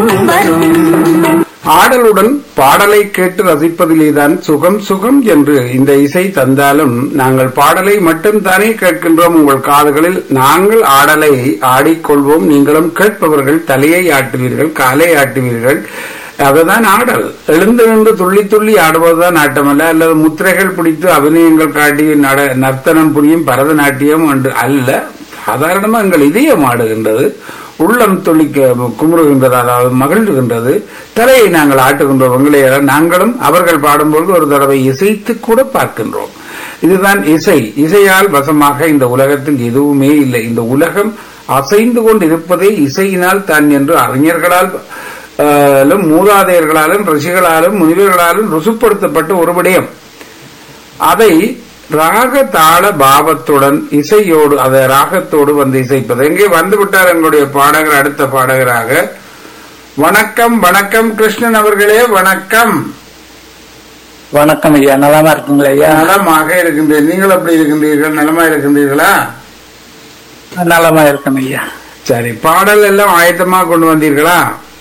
ஆடலுடன் பாடலை கேட்டு ரசிப்பதிலேதான் சுகம் சுகம் என்று இந்த இசை தந்தாலும் நாங்கள் பாடலை மட்டும்தானே கேட்கின்றோம் உங்கள் காதுகளில் நாங்கள் ஆடலை ஆடிக்கொள்வோம் நீங்களும் கேட்பவர்கள் தலையை ஆட்டுவீர்கள் காலை ஆட்டுவீர்கள் அதுதான் ஆடல் எழுந்து நின்று துள்ளி துள்ளி ஆடுவதுதான் ஆட்டமல்ல அல்லது முத்திரைகள் பிடித்து அபிநயங்கள் காட்டி நட- நர்த்தனம் புரியும் பரதநாட்டியம் என்று அல்ல சாதாரணமா எங்கள் இதயம் ஆடுகின்றது உள்ளம் துளிக்க குமுறுகின்றது அதாவது மகிழ்கின்றது தலையை நாங்கள் ஆட்டுகின்றோம் எங்களை நாங்களும் அவர்கள் பாடும்பொழுது ஒரு தடவை இசைத்து கூட பார்க்கின்றோம் இதுதான் இசை இசையால் வசமாக இந்த உலகத்தில் எதுவுமே இல்லை இந்த உலகம் அசைந்து கொண்டு இருப்பதே இசையினால் தான் என்று அறிஞர்களால் ஆலும் மூதாதையர்களாலும் ரிஷிகளாலும் முனிவர்களாலும் ருசுப்படுத்தப்பட்ட ஒரு விடயம் அதை ராக தாள பாவத்துடன் இசையோடு அதை ராகத்தோடு வந்து இசைப்பது எங்கே வந்து விட்டார் எங்களுடைய பாடகர் அடுத்த பாடகராக வணக்கம் வணக்கம் கிருஷ்ணன் அவர்களே வணக்கம் வணக்கம் ஐயா நலமா இருக்குங்களா ஐயா நலமாக இருக்கின்றேன் நீங்கள் எப்படி இருக்கின்றீர்கள் நலமா இருக்கின்றீர்களா நலமா இருக்கேன் ஐயா சரி பாடல் எல்லாம் ஆயத்தமாக கொண்டு வந்தீர்களா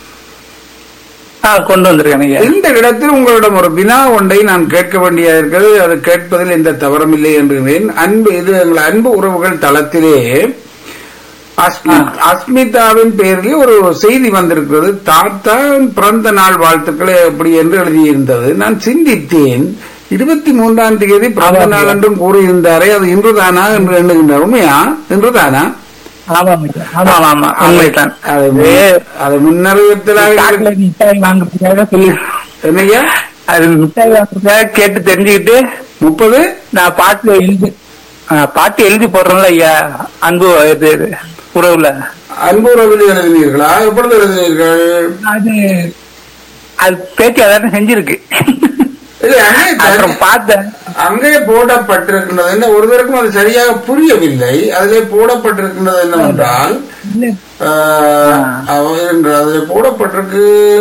ஆ கொண்டு வந்திருக்கேன் ஐயா இந்த இடத்தில் உங்களிடம் ஒரு வினா ஒன்றை நான் கேட்க வேண்டியதா இருக்கிறது அது கேட்பதில் எந்த தவறும் இல்லை என்றேன் அன்பு இது எங்கள் அன்பு உறவுகள் தளத்திலே அஸ்மி- அஸ்மிதாவின் பெயரில் ஒரு செய்தி வந்திருக்கிறது தாத்தா பிறந்த நாள் வாழ்த்துக்களை எப்படி என்று எழுதியிருந்தது நான் சிந்தித்தேன் இருபத்தி மூன்றாம் தேதி பிறந்த ஆமாம். நாள் என்றும் கூறியிருந்தாரே அது இன்றுதானா என்று எண்ணுகின்றார் உண்மையா இன்றுதானா ஆமாம் ஐயா ஆமா ஆமா உண்மைதான் அது மு- அது முன்னறிவித்தலாக காட்டுல மிட்டாய் வாங்குறதுக்காக சொல்லி என்னையா அது மிட்டாய் வாங்குறதுக்காக கேட்டு தெரிஞ்சுக்கிட்டு முப்பது நான் பாட்டு எழுதி ஆ, பாட்டு எழுதி போடுறேன்ல ஐயா அன்பு இது இது, உறவுல அன்பு உறவில் எழுதினீர்களா எப்பொழுது எழுதினீர்கள் அது அது பேச்சு அதான் செஞ்சிருக்கு இல்லை, அங்கே அப்புறம் பார்த்தேன் அங்கே போடப்பட்டிருக்கின்றது என்ன ஒருவருக்கும் அது சரியாக புரியவில்லை அதிலே போடப்பட்டிருக்கின்றது என்னவென்றால் ஆஹ், அவர் அதிலே போடப்பட்டிருக்கு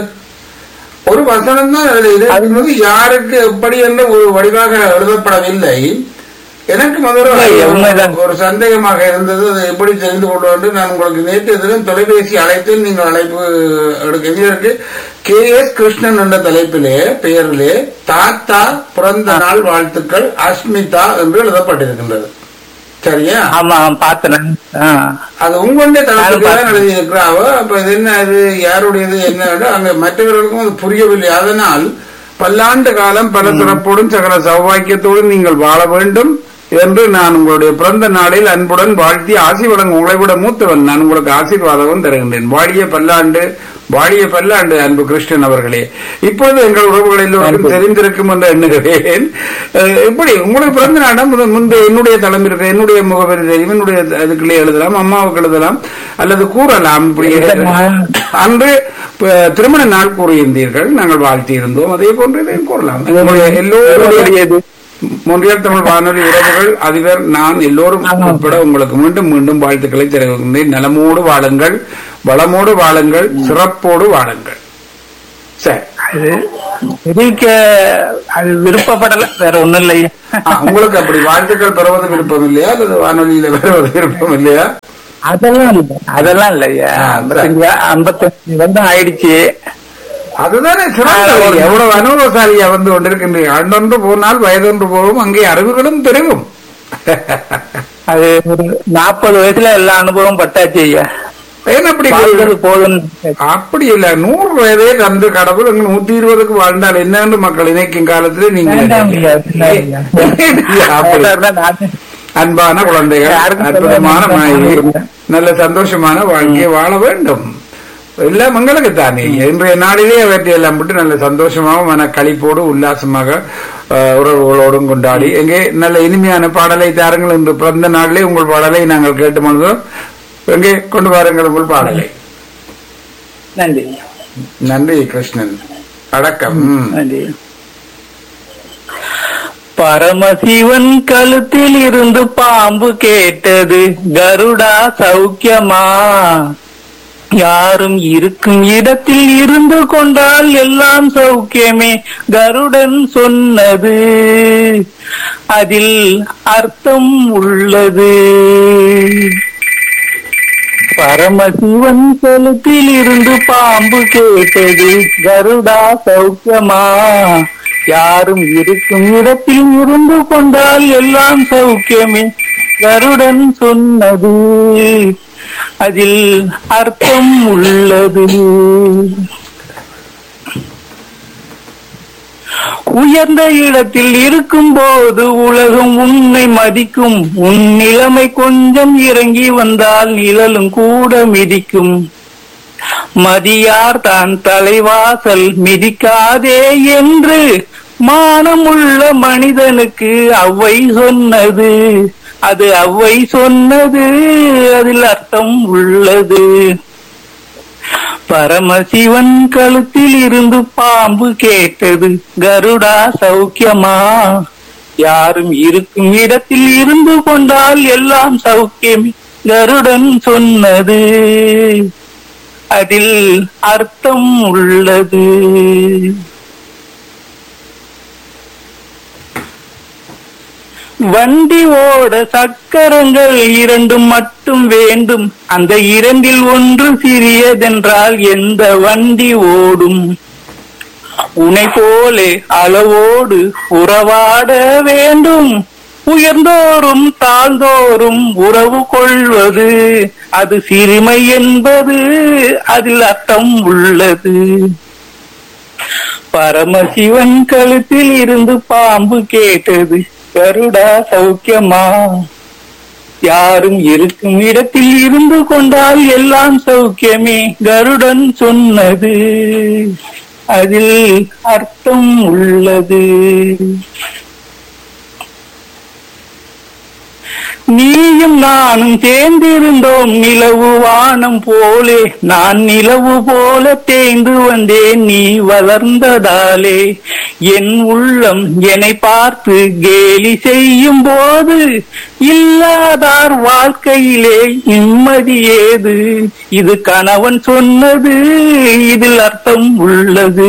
ஒரு வசனம் தான் அதில் இருக்கிறது யாருக்கு எப்படி என்று ஒரு வடிவாக எழுதப்படவில்லை எனக்கு முதல்ல இல்லை, உண்மைதான். ஒரு சந்தேகமாக இருந்தது அதை எப்படி தெரிந்து கொண்டு வந்து நான் உங்களுக்கு நேற்று தினம் தொலைபேசி அழைத்து நீங்கள் அழைப்பு எடுக்க இதற்கு கே எஸ் கிருஷ்ணன் என்ற தலைப்பிலே பெயரிலே தாத்தா பிறந்த நாள் வாழ்த்துக்கள் அஸ்மிதா என்று எழுதப்பட்டிருக்கின்றது சரியா ஆமா பார்த்தேன் ஆ. அது உங்களுடைய தளத்துக்கு தான் பார்த்தேன். எழுதியிருக்கிறாவோ அப்ப இது என்ன இது யாருடையது என்ன அங்க மற்றவர்களுக்கும் அது புரியவில்லை அதனால் பல்லாண்டு காலம் பல சிறப்போடும் சகல சௌபாக்கியத்தோடும் நீங்கள் வாழ வேண்டும் என்று நான் உங்களுடைய பிறந்த நாளில் அன்புடன் வாழ்த்தி ஆசி வழங்க உங்களை விட மூத்தவன் நான் உங்களுக்கு ஆசீர்வாதமும் தருகின்றேன் வாடிய பல்லாண்டு வாடிய பல்லாண்டு அன்பு கிருஷ்ணன் அவர்களே இப்பொழுது எங்கள் உறவுகள் எல்லோருக்கும் தெரிந்திருக்கும் என்று எண்ணுகிறேன் அஹ், எப்படி உங்களுக்கு பிறந்த நாடம் முத- முன்பு என்னுடைய தலைமை இருக்க என்னுடைய முகவரி தெரியும் என்னுடைய அதுக்குள்ளே எழுதலாம் அம்மாவுக்கு எழுதலாம் அல்லது கூறலாம் இப்படி அன்று ப- திருமண நாள் கூறியிருந்தீர்கள் நாங்கள் வாழ்த்தியிருந்தோம் அதே போன்று இதையும் கூறலாம் உங்களுடைய எல்லோருடைய மொன்றியல் தமிழ் வானொலி உறவுகள் அதிபர் நான் எல்லோரும் உட்பட உங்களுக்கு மீண்டும் மீண்டும் வாழ்த்துக்களை தெரிவிக்கின்றேன் நலமோடு வாழுங்கள் வளமோடு வாழுங்கள் சிறப்போடு வாழுங்கள் சரி அது தெரிவிக்க அது விருப்பப்படல வேற ஒண்ணும் இல்லை ஆ, உங்களுக்கு அப்படி வாழ்த்துக்கள் பெறுவது விருப்பம் இல்லையா அல்லது வானொலியில பெறுவது விருப்பம் இல்லையா அதெல்லாம் இல்ல அதெல்லாம் இல்லையா ஆ, ஐம்பத்தஞ்சு ஐம்பத்தஞ்சு வருடம் ஆயிடுச்சு அதுதானே சிறந்தது எவ்வளவு அனுபவசாலியா வந்து கொண்டிருக்கின்றீர்கள் ஆண்டொன்று போனால் வயதொன்று போகும் அங்கே அறிவுகளும் பெருகும் அது ஒரு நாற்பது வயசுல எல்லா அனுபவம் பட்டாச்சு ஐயா ஏன் அப்படி வாழ்ந்தது போதும் அப்படி இல்ல நூறு வயதே தந்து கடவுள் அங்க நூத்தி இருபதுக்கு வாழ்ந்தால் என்னன்னு மக்கள் நினைக்கும் காலத்திலே நீங்க வேண்டாம் ஐயா, வேண்டாம் ஐயா. அப்படி. அதான் நானு- அன்பான குழந்தைகள் யாருக்கும் அற்புதமான சொல்ல மனைவி வேண்டாம். நல்ல சந்தோஷமான வாழ்க்கையை வாழ வேண்டும் எல்லாம் மங்களுக்கு தானே இன்றைய நாளிலே அவற்றை எல்லாம் விட்டு நல்ல சந்தோஷமாக மன களிப்போடு உல்லாசமாக அஹ், உறவுகளோடும் கொண்டாடி எங்கே நல்ல இனிமையான பாடலை தாருங்கள் இன்று பிறந்த நாளிலே உங்கள் பாடலை நாங்கள் கேட்டு மனதும் எங்கே கொண்டு வாருங்கள் உங்கள் பாடலை நன்றி ஐயா. நன்றி கிருஷ்ணன் அடக்கம் ம். நன்றி பரமசிவன் கழுத்தில் இருந்து பாம்பு கேட்டது கருடா சௌக்கியமா யாரும் இருக்கும் இடத்தில் இருந்து கொண்டால் எல்லாம் சௌக்கியமே கருடன் சொன்னது அதில் அர்த்தம் உள்ளது பரமசிவன் கழுத்தில் இருந்து பாம்பு கேட்டது கருடா சௌக்கியமா யாரும் இருக்கும் இடத்தில் இருந்து கொண்டால் எல்லாம் சௌக்கியமே கருடன் சொன்னது அதில் அர்த்தம் உள்ளது உயர்ந்த இடத்தில் இருக்கும்போது உலகம் உன்னை மதிக்கும் உன் நிலைமை கொஞ்சம் இறங்கி வந்தால் நிழலும் கூட மிதிக்கும் மதியார் தான் தலைவாசல் மிதிக்காதே என்று மானமுள்ள மனிதனுக்கு அவ்வை சொன்னது அது அவ்வை சொன்னது அதில் அர்த்தம் உள்ளது பரமசிவன் கழுத்தில் இருந்து பாம்பு கேட்டது கருடா சௌக்கியமா யாரும் இருக்கும் இடத்தில் இருந்து கொண்டால் எல்லாம் சௌக்கியமே கருடன் சொன்னது அதில் அர்த்தம் உள்ளது வண்டி ஓட சக்கரங்கள் இரண்டும் மட்டும் வேண்டும் அந்த இரண்டில் ஒன்று சிறியதென்றால் எந்த வண்டி ஓடும் உனை போலே அளவோடு உறவாட வேண்டும் உயர்ந்தோறும் தாழ்ந்தோறும் உறவு கொள்வது அது சிறுமை என்பது அதில் அர்த்தம் உள்ளது பரமசிவன் கழுத்தில் இருந்து பாம்பு கேட்டது கருடா சௌக்கியமா யாரும் இருக்கும் இடத்தில் இருந்து கொண்டால் எல்லாம் சௌக்கியமே கருடன் சொன்னது அதில் அர்த்தம் உள்ளது நீயும் நானும் சேர்ந்திருந்தோம் நிலவு வானம் போலே நான் நிலவு போல தேய்ந்து வந்தேன் நீ வளர்ந்ததாலே என் உள்ளம் என்னை பார்த்து கேலி செய்யும் போது இல்லாதார் வாழ்க்கையிலே நிம்மதி ஏது இது கணவன் சொன்னது இதில் அர்த்தம் உள்ளது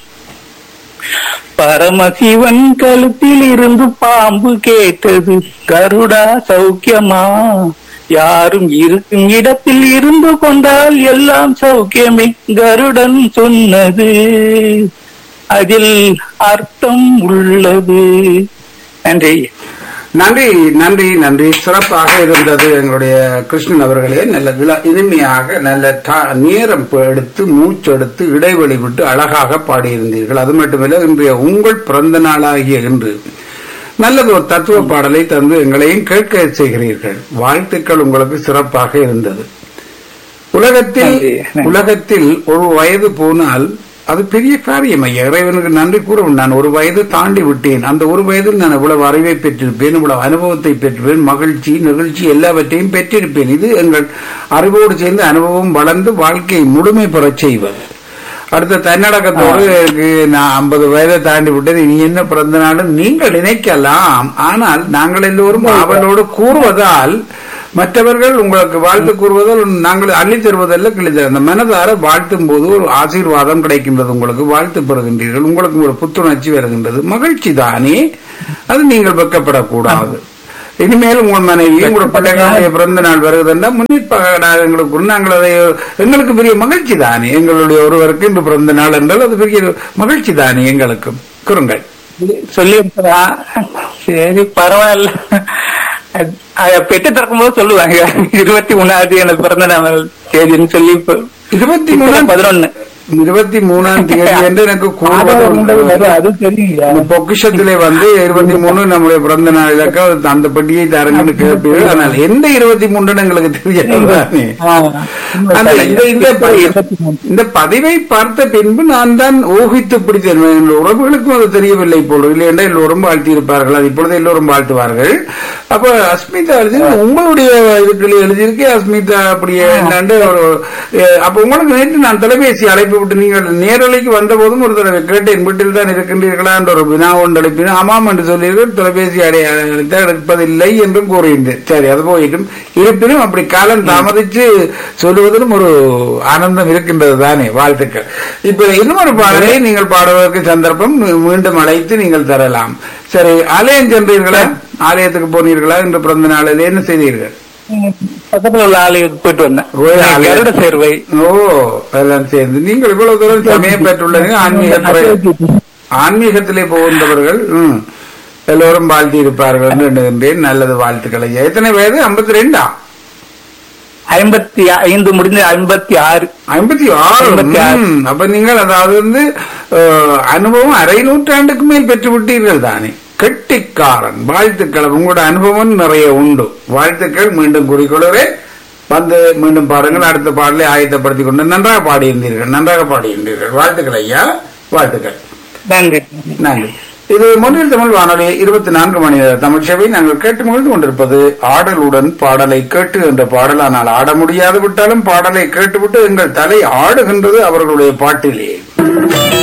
பரமசிவன் கழுத்தில் இருந்து பாம்பு கேட்டது கருடா சௌக்கியமா யாரும் இருக்கும் இடத்தில் இருந்து கொண்டால் எல்லாம் சௌக்கியமே கருடன் சொன்னது அதில் அர்த்தம் உள்ளது நன்றி நன்றி நன்றி நன்றி சிறப்பாக இருந்தது எங்களுடைய கிருஷ்ணன் அவர்களே நல்ல விழா இனிமையாக நல்ல டா- நேரம் ப- எடுத்து மூச்செடுத்து இடைவெளி விட்டு அழகாக பாடியிருந்தீர்கள் அது மட்டுமல்ல இன்றைய உங்கள் பிறந்த நாளாகிய இன்று நல்லது ஒரு தத்துவ பாடலை தந்து எங்களையும் கேட்க செய்கிறீர்கள் வாழ்த்துக்கள் உங்களுக்கு சிறப்பாக இருந்தது உலகத்தில் நன்றி. உலகத்தில் ஒரு வயது போனால் அது பெரிய காரியம் ஐயா இறைவனுக்கு நன்றி கூற நான் ஒரு வயது தாண்டி விட்டேன் அந்த ஒரு வயதில் நான் இவ்வளவு அறிவை பெற்றிருப்பேன் இவ்வளவு அனுபவத்தை பெற்றிருப்பேன் மகிழ்ச்சி நிகழ்ச்சி எல்லாவற்றையும் பெற்றிருப்பேன் இது எங்கள் அறிவோடு சேர்ந்து அனுபவம் வளர்ந்து வாழ்க்கையை முழுமை பெறச் செய்வது அடுத்த தன்னடக்கத்தோடு எனக்கு நான் ஐம்பது வயதை தாண்டி விட்டது இனி என்ன பிறந்த நாள் நீங்கள் நினைக்கலாம் ஆனால் நாங்கள் எல்லோரும் அவளோடு கூறுவதால் மற்றவர்கள் உங்களுக்கு வாழ்த்து கூறுவதால் நாங்கள் அள்ளி தருவதல்ல கிழித அந்த மனதார வாழ்த்தும் போது ஒரு ஆசீர்வாதம் கிடைக்கின்றது உங்களுக்கு வாழ்த்து பெறுகின்றீர்கள் உங்களுக்கு ஒரு புத்துணர்ச்சி வருகின்றது மகிழ்ச்சி தானே அது நீங்கள் வெக்கப்படக்கூடாது இனிமேல் உங்கள் மனைவி உங்கள் பிள்ளைகளுடைய பிறந்த நாள் வருவதென்றால் முன்னிப்பாக எங்களுக்கு நாங்கள் அதை எங்களுக்கு பெரிய மகிழ்ச்சி தானே எங்களுடைய ஒருவருக்கு இன்று பிறந்த நாள் என்றால் அது பெரிய மகிழ்ச்சி தானே எங்களுக்கும் குறுங்கள் சொல்லி சரி பரவாயில்ல அது- அதை பெற்று திறக்கும் போது சொல்லுவாங்க இருபத்தி மூணாவது எனக்கு பிறந்த நாள் தேதின்னு சொல்லி இப்ப- இருபத்தி மூணாம் பதினொன்னு இருபத்தி மூணாம் தேதி என்று எனக்கு ஆதாரம் உண்டு, கூறுவது அது தெரியுங்க இந்த பொக்கிஷத்திலே வந்து இருபத்தி மூணு நம்முடைய பிறந்த நாள் இலக்க அந்த பட்டியை தரங்கன்னு கேட்பீர்கள் ஆனால் எந்த இருபத்தி மூன்று எங்களுக்கு தெரியாது அந்த இந்த இந்த ப- இந்த பதிவை பார்த்த பின்பு நான் தான் ஊகித்து பிடித்தேன் என் உறவுகளுக்கும் அது தெரியவில்லை இப்பொழுது இல்லை என்றால் எல்லோரும் வாழ்த்தி இருப்பார்கள் அது இப்பொழுது எல்லோரும் வாழ்த்துவார்கள் அப்ப அஸ்மிதா எழுதி உங்களுடைய இதுக்குள்ள எழுதியிருக்கே அஸ்மிதா அப்படியே என்னண்டு ஒரு அஹ், அப்ப உங்களுக்கு நேற்று நான் தொலைபேசி அழைப்பு விட்டு நீங்கள் நேரலைக்கு வந்த போதும் ஒரு தடவை கேட்டேன் வீட்டில் தான் இருக்கின்றீர்களா என்ற ஒரு வினா ஒன்று அழைப்பினேன் ஆமாம் என்று சொல்லீர்கள் தொலைபேசி அடைய அழைத்த எடுப்பதில்லை என்றும் கூறுகின்றேன் சரி அது போயிட்டும் இருப்பினும் அப்படி காலம் தாமதித்து சொல்லுவதிலும் ஒரு ஆனந்தம் இருக்கின்றது தானே வாழ்த்துக்கள் இப்ப இன்னும் ஒரு பாடலை நீங்கள் பாடுவதற்கு சந்தர்ப்பம் மீ- மீண்டும் அழைத்து நீங்கள் தரலாம் சரி ஆலயம் சென்றீர்களா ஆலயத்துக்கு போனீர்களா இன்று பிறந்த நாளில் என்ன செய்தீர்கள் பக்கத்துல உள்ள ஆலயத்துக்கு போயிட்டு வந்தேன் ஓ, ஆலயம். கருட சேர்வை ஓ எல்லாம் சேர்ந்து நீங்கள் இவ்வளவு தூரம் சமயம் பெற்றுள்ளீங்க ஆன்மீகத்துறை ஆன்மீகத்திலே போகின்றவர்கள் ம், எல்லோரும் வாழ்த்தி இருப்பார்கள் என்று எண்ணுகின்றேன் நல்லது வாழ்த்துக்களை எத்தனை வயது ஐம்பத்தி ரெண்டா ஐம்பத்தி ஐந்து முடிந்து ஐம்பத்தி ஆறு ஐம்பத்தி ஆறு ஐம்பத்தி ஆறு. ம், அப்ப நீங்கள் அதாவது வந்து அஹ், அனுபவம் அரை நூற்றாண்டுக்கு மேல் பெற்று விட்டீர்கள் தானே கெட்டிக்காரன் வாழ்த்துக்கள் உங்களோட அனுபவம் நிறைய உண்டு வாழ்த்துக்கள் மீண்டும் குறிக்கொள்கிறேன் வந்து மீண்டும் பாருங்கள் அடுத்த பாடலை ஆயத்தப்படுத்திக் கொண்டு நன்றாக பாடியிருந்தீர்கள் நன்றாக பாடியிருந்தீர்கள் வாழ்த்துக்கள் ஐயா வாழ்த்துக்கள் நன்றி நன்றி இது மொழியில் தமிழ் வானொலி இருபத்தி நான்கு மணி நேர தமிழ் சேவை நாங்கள் கேட்டு மகிழ்ந்து கொண்டிருப்பது ஆடலுடன் பாடலை கேட்டு என்ற பாடலானால் ஆட முடியாது விட்டாலும் பாடலை கேட்டுவிட்டு எங்கள் தலை ஆடுகின்றது அவர்களுடைய பாட்டிலே